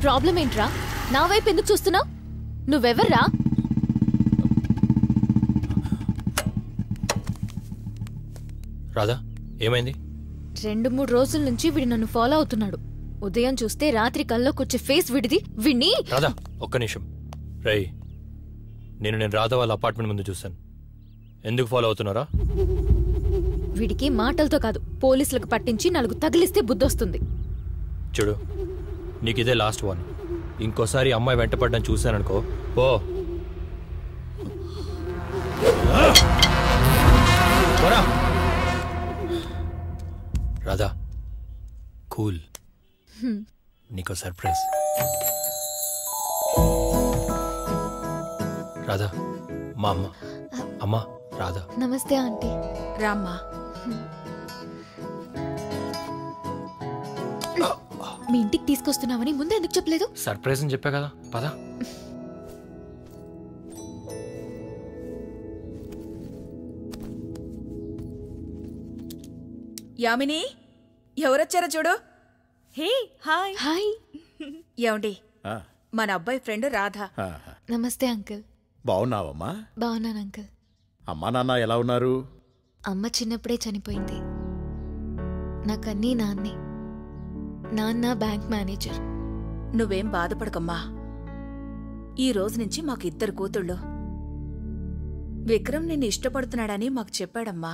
Problem ఏంట్రా నా వైపు ఎందుకు చూస్తున్నావు నువ్వెవర్రా రాధా ఏమైంది రెండు మూడు రోజుల నుంచి వీడు నన్ను ఫాలో అవుతున్నాడు ఉదయం చూస్తే రాత్రి కల్లోకొచ్చే ఫేస్ విడిది విని రాధా ఒక్క నిమిషం రై నేను నేను రాధా వాళ్ళ అపార్ట్మెంట్ ముందు చూశాను ఎందుకు ఫాలో అవుతున్నారా వీడికి మాటలతో కాదు పోలీసులకు పట్టించి నాలుగు తగిలిస్తే బుద్ధొస్తుంది చూడు నీకు ఇదే లాస్ట్ వన్ ఇంకోసారి అమ్మాయి వెంటపడ్డం చూశాననుకో ఓ పోరా. రాధా కూల్ హ్మ్. నీకో సర్ప్రైజ్ రాధా మా అమ్మ అమ్మ రాధా నమస్తే ఆంటీ రామ్మా మీ ఇంటికి తీసుకొస్తున్నామని ముందే ఎందుకు చెప్పలేదు సర్ప్రైజ్ అని చెప్పా కదా పదా యామిని ఎవరొచ్చారో చూడు హే హాయ్ హాయ్ ఏమండి మన అబ్బాయి ఫ్రెండ్ రాధ నమస్తే అంకుల్ బాగున్నావమ్మా బాగున్నాను అంకుల్ అమ్మా నాన్న ఎలా ఉన్నారు అమ్మ చిన్నప్పుడే చనిపోయింది నాకన్నీ నాన్నే నాన్న బ్యాంక్ మేనేజర్ నువ్వేం బాధపడకమ్మా ఈ రోజు నుంచి మాకు ఇద్దరు కూతుళ్ళు విక్రమ్ నిన్ను ఇష్టపడుతున్నాడని మాకు చెప్పాడమ్మా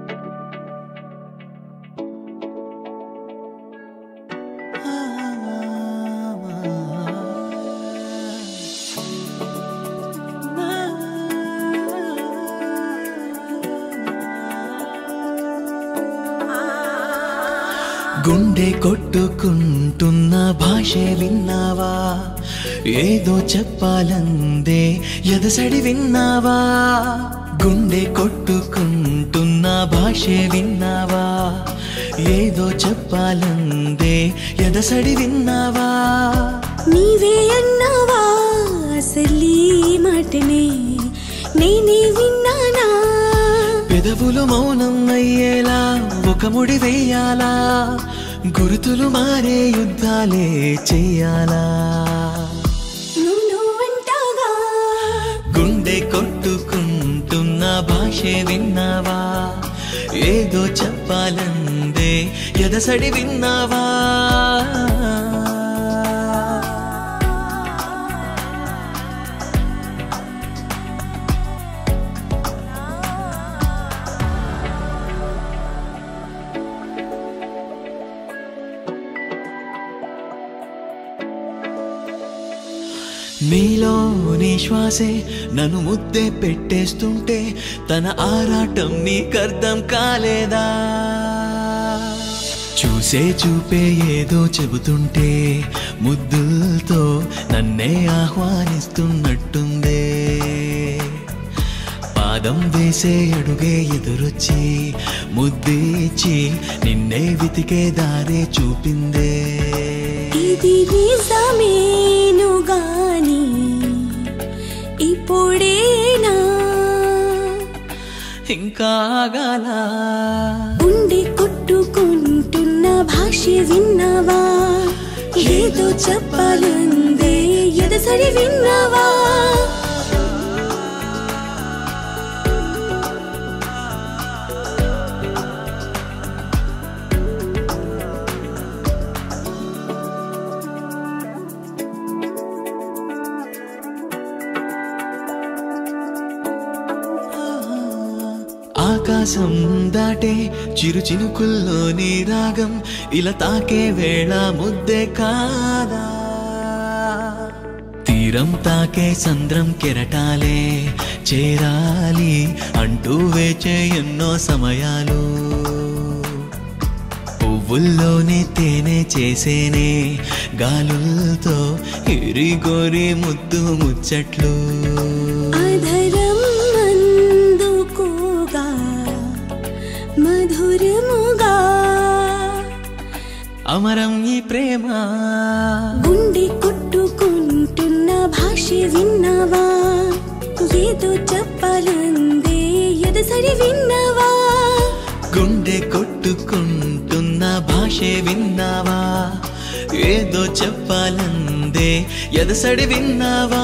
గుండె కొట్టుకుంటున్న భాషే విన్నావా ఏదో చెప్పాలందే ఎదసడి విన్నావా గుండె కొట్టుకుంటున్న భాషే విన్నావా ఏదో చెప్పాలందే ఎదసడి విన్నావా నీవే అన్నావా అసలీ మాటనే నేనే విన్నానా పెదవులు మౌనం అయ్యేలా ఒక ముడి వేయాలా గురుతులు మారే యుద్ధాలే చెయ్యాలా నువ్వు నువ్వంటాగా గుండె కొట్టుకుంటున్న భాషే విన్నావా ఏదో చెప్పాలందే ఎదసడి విన్నావా నీలోని శ్వాసే నన్ను ముద్దే పెట్టేస్తుంటే తన ఆరాటం నీకర్థం కాలేదా చూసే చూపే ఏదో చెబుతుంటే ముద్దులతో నన్నే ఆహ్వానిస్తున్నట్టుందే పాదం వేసే అడుగే ఎదురొచ్చి ముద్దిచ్చి నిన్నే వెతికే దారే చూపిందే ఇది నిజమేను గాని ఇప్పుడేనా ఇంకా ఆగాలా ఉండి కొట్టుకుంటున్న భాష విన్నావా ఏదో చెప్పాలందే ఎదసరి విన్నావా ఆకాశం దాటే చిరు చినుకుల్లోని రాగం ఇలా తాకే వేళ ముద్దే కాదా తీరం తాకే సంద్రం కెరటాలే చేరాలి అంటూ వేచే ఎన్నో సమయాలు పువ్వుల్లోనే తేనె చేసేనే గాలులతో ఇరిగోరి ముద్దు ముచ్చట్లు అధరం అందుకోగా మధురముగా అమరం ఈ ప్రేమ గుండె కొట్టుకుంటున్న భాష విన్నావా ఏదో చెప్పాలందే ఎదసరి విన్నావా గుండె కొట్టుకుంటున్న భాషే విన్నావా ఏదో చెప్పాలందే ఎదసడి విన్నావా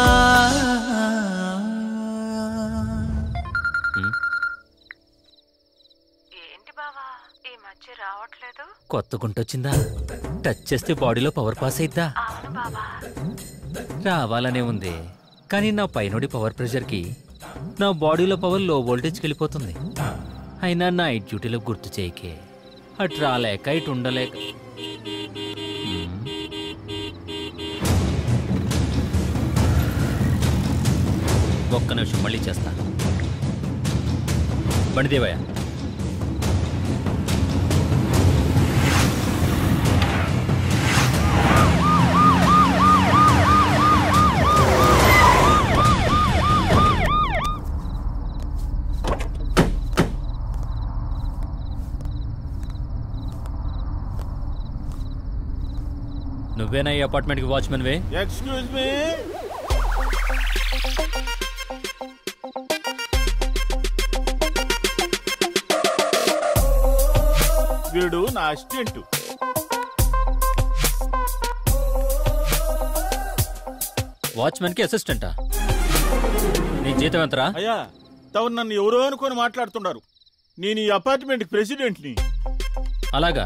ఏంటి బావా ఈ మధ్య రావట్లేదు కొత్త గుంటొచ్చిందా టచ్ చేస్తే బాడీలో పవర్ పాస్ అయిద్దా అవును బావా రావాలనే ఉంది కానీ నా పైనుడి పవర్ ప్రెషర్కి నా బాడీలో పవర్ లో వోల్టేజ్కి వెళ్ళిపోతుంది అయినా నైట్ డ్యూటీలో గుర్తు చేయకే అటు రాలేక ఇటు ఉండలేక హ్మ్. ఒక్క నిమిషం మళ్ళీ చేస్తా బండిదేవయ్య నువ్వేనా ఈ అపార్ట్మెంట్కి వాచ్మెన్ వే ఎక్స్క్యూజ్ మీ వీడు నా అసిస్టెంట్ వాచ్మెన్కి అసిస్టెంటా నీ జీతం ఎంతరా అయ్యా తను నన్ను ఎవరో అనుకొని మాట్లాడుతున్నారు నేను ఈ అపార్ట్మెంట్ ప్రెసిడెంట్ని అలాగా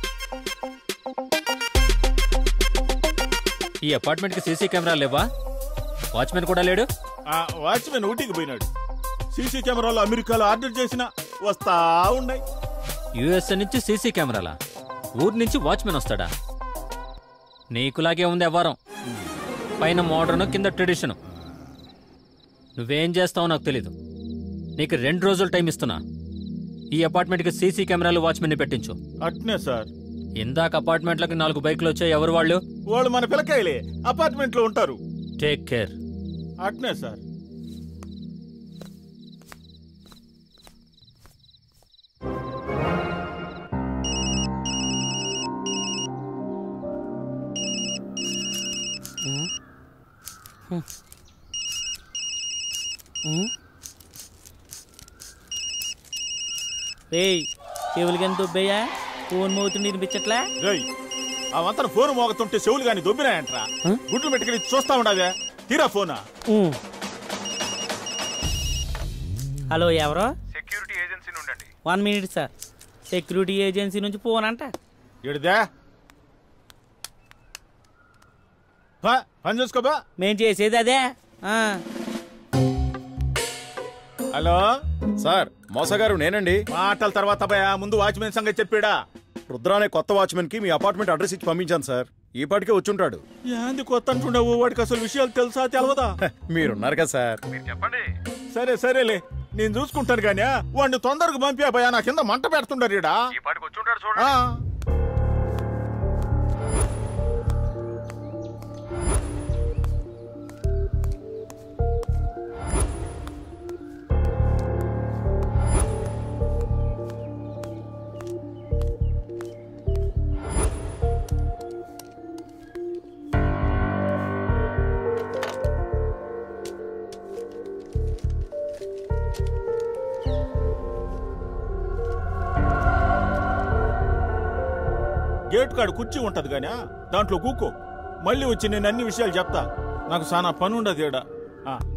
ఈ అపార్ట్మెంట్కి సీసీ కెమెరా లేవా వాచ్మెన్ కూడా లేడు ఆ వాచ్మెన్ ఊటీకి పోయినాడు సీసీ కెమెరాలు అమెరికాలో ఆర్డర్ చేసిన వస్తా ఉన్నాయి యుఎస్ఏ నుంచి సీసీ కెమెరాలా ఊరు నుంచి వాచ్మెన్ వస్తాడా నీకులాగే ఉంది వ్యవహారం పైన మోడర్న్ కింద ట్రెడిషన్ నువ్వేం చేస్తావో నాకు తెలీదు నీకు రెండు రోజులు టైం ఇస్తున్నా ఈ అపార్ట్మెంట్కి సీసీ కెమెరాలు వాచ్మెన్ని పెట్టించు అట్నే సార్ ఇందాక అపార్ట్మెంట్లకు నాలుగు బైకులు వచ్చాయి ఎవరు వాళ్ళు వాళ్ళు మన పిల్లకాయలే అపార్ట్మెంట్ లో ఉంటారు టేక్ కేర్ అట్నే సార్ రేయ్ చెవులకి ఎంత దుబ్బయ్యా ఫోన్ మోతుంది వినిపించట్లా రేయ్ ఆ వంతన ఫోన్ మోగుతుంటే చెవులు గాని దొబ్బినాయంట్రా గుడ్లు పెట్టుకుని చూస్తా ఉండదే తీరా ఫోనా హలో ఎవరో సెక్యూరిటీ ఏజెన్సీ నుండి one minute sir security agency నుంచి ఫోన్ అంట ఎడుదా బా, పని చూసుకోబా మేం చేసేది అదే ఆ. హలో సార్ మోసగారు నేనండి మాటల తర్వాత భయ ముందు వాచ్మెన్ సంగతి చెప్పాడా రుద్ర అనే కొత్త వాచ్మెన్ కి మీ అపార్ట్మెంట్ అడ్రస్ ఇచ్చి పంపించాను సార్ ఈ పాటికే వచ్చుంటాడు ఏంది కొత్త అంటుండవు వాడికి అసలు విషయాలు తెలుసా తెలవదా హ, మీరున్నారు కదా సార్ సరే సరేలే నేను చూసుకుంటాను కానీ వాడిని తొందరగా పంపా భయ నా కింద మంట పెడుతుండారు ఈడ ఆ. గేట్ కాడ కుర్చీ ఉంటది గానీ దాంట్లో కూకో మళ్ళీ వచ్చి నేను అన్ని విషయాలు చెప్తా నాకు చాలా పని ఉండదు ఈడ ఆ.